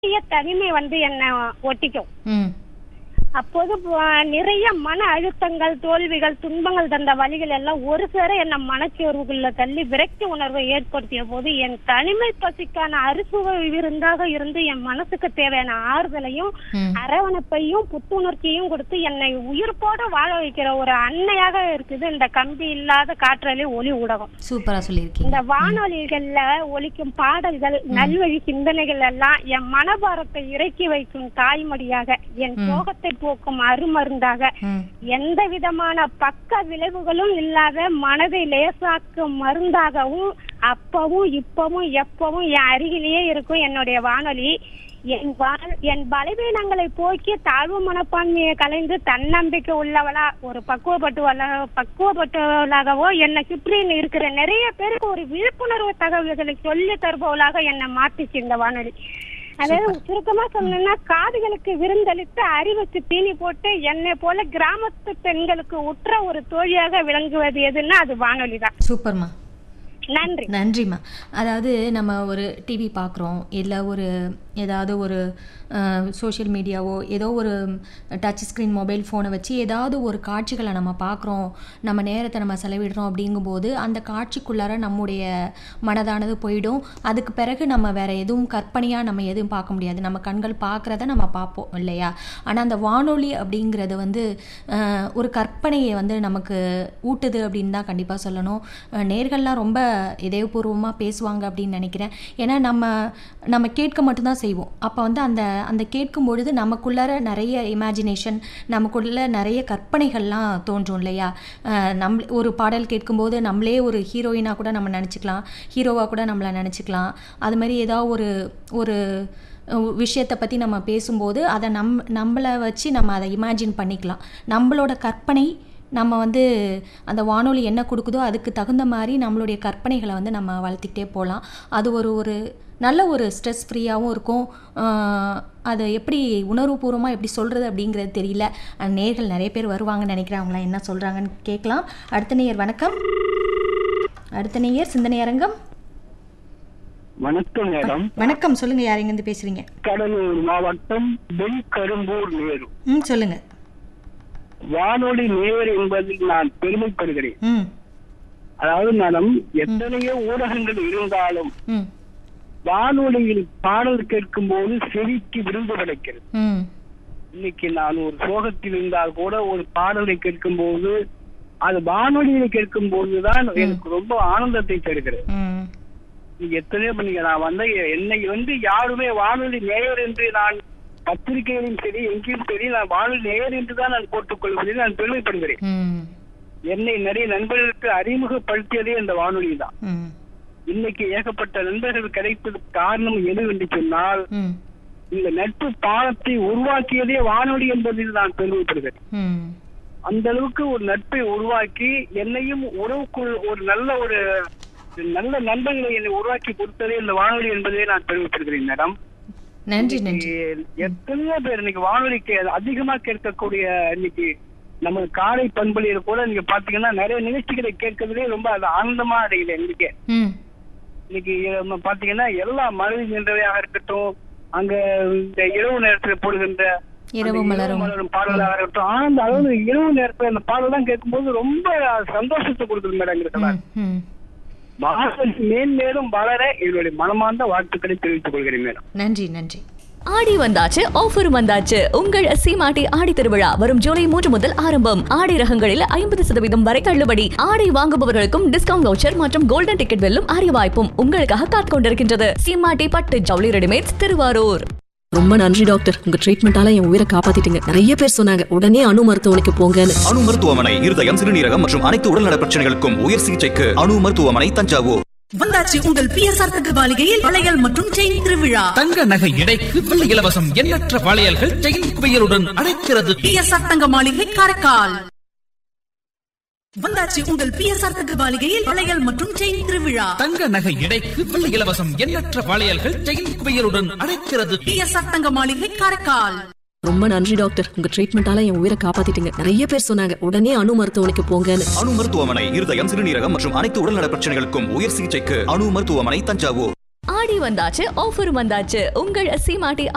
நிறைய தனிமை வந்து என்ன ஒட்டிக்கும் ம் அப்போது ப- நிறைய மன அழுத்தங்கள் தோல்விகள் துன்பங்கள் தந்த வழிகள் எல்லாம் ஒரு சேர என்ன மனச்சோர்வுக்குள்ள தள்ளி விரக்தி உணர்வை ஏற்படுத்திய போது என் தனிமை பசிக்கான அறுசுவை விருந்தாக இருந்து என் மனசுக்கு தேவையான ஆறுதலையும் ம். அரவணைப்பையும் புத்துணர்ச்சியும் கொடுத்து என்னை உயிர்ப்போட வாழ வைக்கிற ஒரு அன்னையாக இருக்குது இந்த கம்பி இல்லாத காற்றலை ஒளி ஊடகம் சூப்பரா சொல்லியிருக்கீங்க இந்த வானொலிகள்ல ஒலிக்கும் பாடல்கள் நல்வழி சிந்தனைகள் எல்லாம் என் மனபாரத்தை இறக்கி வைக்கும் தாய்மடியாக என் சோகத்தை போக்கும் அருமருந்தாக ம் எந்த விதமான பக்க விளைவுகளும் இல்லாத மனதை லேசாக்கும் மருந்தாகவும் அப்பவும் இப்பவும் எப்பவும் என் அருகிலேயே இருக்கும் என்னுடைய வானொலி என் வா- என் பலவீனங்களை போக்கி தாழ்வு மனப்பான்மையை கலைந்து தன்னம்பிக்கை உள்ளவளா ஒரு பக்குவப்பட்டுவள பக்குவப்பட்டவளாகவோ என்னை சுற்றி இருக்கிற நிறைய பேருக்கு ஒரு விழிப்புணர்வு தகவல்களை சொல்லி தருபவளாக என்னை மாத்திச்சு இந்த வானொலி அதாவது சுருக்கமா சொல்லணும்னா காதுகளுக்கு விருந்தளித்து அறிவுக்கு தீனி போட்டு என்னை போல கிராமத்து பெண்களுக்கு உற்ற ஒரு தோழியாக விளங்குவது எதுன்னா அது வானொலி தான் சூப்பர்மா நன்றி நன்றிம்மா அதாவது நம்ம ஒரு டிவி பார்க்குறோம் இல்லை ஒரு ஏதாவது ஒரு சோஷியல் மீடியாவோ ஏதோ ஒரு டச் ஸ்க்ரீன் மொபைல் ஃபோனை வச்சு ஏதாவது ஒரு காட்சிகளை நம்ம பார்க்குறோம் நம்ம நேரத்தை நம்ம செலவிடுறோம் அப்படிங்கும்போது அந்த காட்சிக்குள்ளார நம்முடைய மனதானது போயிடும் அதுக்கு பிறகு நம்ம வேற எதுவும் கற்பனையாக நம்ம எதுவும் பார்க்க முடியாது நம்ம கண்கள் பார்க்குறத நம்ம பார்ப்போம் இல்லையா ஆனால் அந்த வானொலி அப்படிங்கிறது வந்து அஹ், ஒரு கற்பனையை வந்து நமக்கு ஊட்டுது அப்படின்னு தான் கண்டிப்பாக சொல்லணும் அஹ், நேர்கள்லாம் ரொம்ப இதயபூர்வமாக பேசுவாங்க அப்படின்னு நினைக்கிறேன் ஏன்னா நம்ம நம்ம கேட்க மட்டும்தான் செய்வோம் அப்போ வந்து அந்த அந்த கேட்கும் பொழுது நமக்குள்ளார நிறைய இமேஜினேஷன் நமக்குள்ள நிறைய கற்பனைகள்லாம் தோன்றும் இல்லையா அஹ், நம் ஒரு பாடல் கேட்கும்போது நம்மளே ஒரு ஹீரோயினாக கூட நம்ம நினச்சிக்கலாம் ஹீரோவாக கூட நம்மளை நினச்சிக்கலாம் அது மாதிரி ஏதாவது ஒரு ஒரு விஷயத்தை பற்றி நம்ம பேசும்போது அதை நம் நம்மளை வச்சு நம்ம அதை இமேஜின் பண்ணிக்கலாம் நம்மளோட கற்பனை நம்ம வந்து அந்த வானொலி என்ன கொடுக்குதோ அதுக்கு தகுந்த மாதிரி நம்மளுடைய கற்பனைகளை வந்து நம்ம வளர்த்திக்கிட்டே போகலாம் அது ஒரு ஒரு நல்ல ஒரு ஸ்ட்ரெஸ் ஃப்ரீயாகவும் இருக்கும் ஆஹ் அதை எப்படி உணர்வுபூர்வமாக எப்படி சொல்கிறது அப்படிங்கிறது தெரியல அஹ் நேர்கள் நிறைய பேர் வருவாங்கன்னு நினைக்கிறேன் அவங்களாம் என்ன சொல்கிறாங்கன்னு கேட்கலாம் அடுத்த நேயர் வணக்கம் அடுத்த நேயர் சிந்தனை அரங்கம் வணக்கம் மேடம் வணக்கம் சொல்லுங்கள் யார் எங்கேருந்து பேசுகிறீங்க கடலூர் மாவட்டம் வெண்கரும்பூர் நேரு ம் சொல்லுங்கள் வானொலி நேர் என்பதில் நான் பெருமைப்படுகிறேன் ம் அதாவது மேடம் எத்தனையோ ஊடகங்கள் இருந்தாலும் ம் வானொலியில் பாடல் கேட்கும் போது செவிக்கு விருந்து கிடைக்கிறது ம் இன்னைக்கு நான் ஒரு சோகத்தில் இருந்தால் கூட ஒரு பாடலை கேட்கும் போது அது வானொலியில கேட்கும் போதுதான் எனக்கு ரொம்ப ஆனந்தத்தை தருகிறது ம் நீங்க எத்தனையோ பண்ணீங்க நான் வந்து என்னை வந்து யாருமே வானொலி நேயர் என்று நான் பத்திரிகையிலும் சரி எங்கேயும் சரி நான் வானொலி நேயர் என்று தான் நான் போட்டுக் கொள்வதில் நான் பெருமைப்படுகிறேன் ம் என்னை நிறைய நண்பர்களுக்கு அறிமுகப்படுத்தியதே இந்த வானொலி தான் ம் இன்னைக்கு ஏகப்பட்ட நண்பர்கள் கிடைப்பதற்கு காரணம் எது என்று சொன்னால் ம் இந்த நட்பு பாலத்தை உருவாக்கியதே வானொலி என்பதில் நான் பெருமைப்படுகிறேன் ம் அந்த அளவுக்கு ஒரு நட்பை உருவாக்கி என்னையும் உறவுக்குள் ஒரு நல்ல ஒரு நல்ல நண்பர்களை என்னை உருவாக்கி கொடுத்ததே இந்த வானொலி என்பதை நான் பெருமைப்படுகிறேன் மேடம் நன்றி நன்றி இன்னைக்கு எத்தனையோ பேர் இன்னைக்கு வானொலி கே- அதிகமா கேட்கக்கூடிய இன்னைக்கு நம்ம காலை பண்பலியில கூட நீங்க பாத்தீங்கன்னா நிறைய நிகழ்ச்சிகளை கேட்கறதுலே ரொம்ப அது ஆனந்தமா அடையுது எங்களுக்கு ம் இன்னைக்கு நம்ம பாத்தீங்கன்னா எல்லா மனதில் நின்றவையாக இருக்கட்டும் அங்க இந்த இரவு நேரத்துல போடுகின்ற இரவு அந்த மலரும். பாடலாக இருக்கட்டும் ஆனந்த அதாவது இரவு நேரத்துல அந்த பாடலாம் கேட்கும்போது ரொம்ப சந்தோஷத்தை கொடுக்குது மேடம் எங்களுக்கு ம் ம் வானொலி மேன்மேலும் வளர என்னுடைய மனமார்ந்த வாழ்த்துக்களை தெரிவித்துக் கொள்கிறேன் மேடம் நன்றி நன்றி ஆடி வந்தாச்சு ஆஃபர் வந்தாச்சு உங்கள் சீமாட்டி ஆடி திருவிழா வரும் ஜூலை மூன்று முதல் ஆரம்பம் ஆடை ரகங்களில் ஐம்பது சதவீதம் வரை தள்ளுபடி ஆடை வாங்குபவர்களுக்கும் டிஸ்கவுண்ட் வவுச்சர் மற்றும் கோல்டன் டிக்கெட் வெல்லும் அரிய வாய்ப்பும் உங்களுக்காக காத்துக் கொண்டிருக்கின்றது சீமாட்டி பட்டு ஜவுளி ரெடிமேட்ஸ் திருவாரூர் ரொம்ப நன்றி டாக்டர் உங்க ட்ரீட்மெண்டால என் உயிரை காப்பாத்திட்டீங்க நிறைய பேர் சொன்னாங்க உடனே அணு மருத்துவமனைக்கு போங்கன்னு அணு மருத்துவமனை இருதயம் சிறுநீரகம் மற்றும் அனைத்து உடல்நல பிரச்சனைகளுக்கும் உயர் சிகிச்சைக்கு அணு மருத்துவமனை தஞ்சாவூர் வந்தாச்சு உங்கள் பிஎஸ்ஆர் தங்க மாளிகையில் வளையல் மற்றும் செயின் திருவிழா தங்க நகை எடைக்கு வெள்ளி இலவசம் எண்ணற்ற வளையல்கள் செயின் குவியலுடன் அழைக்கிறது பிஎஸ்ஆர் தங்க மாளிகை காரைக்கால் வந்தாச்சு உங்கள் பிஎஸ்ஆர் தங்க மாளிகையில் வளையல் மற்றும் செயின் திருவிழா தங்க நகை எடைக்கு வெள்ளி இலவசம் எண்ணற்ற வளையல்கள் செயின் குவியலுடன் அழைக்கிறது பிஎஸ்ஆர் தங்க மாளிகை காரைக்கால் ரொம்ப நன்றி டாக்டர் உங்க ட்ரீட்மெண்டால என் உயிரை காப்பாத்திட்டீங்க நிறைய பேர் சொன்னாங்க உடனே அணு மருத்துவமனைக்கு போங்கன்னு அணு மருத்துவமனை இருதயம் சிறுநீரகம் மற்றும் அனைத்து உடல்நல பிரச்சனைகளுக்கும் உயர் சிகிச்சைக்கு அணு மருத்துவமனை தஞ்சாவூர் ஆடி வந்தாச்சு ஆஃபர் வந்தாச்சு உங்கள் சீமாட்டி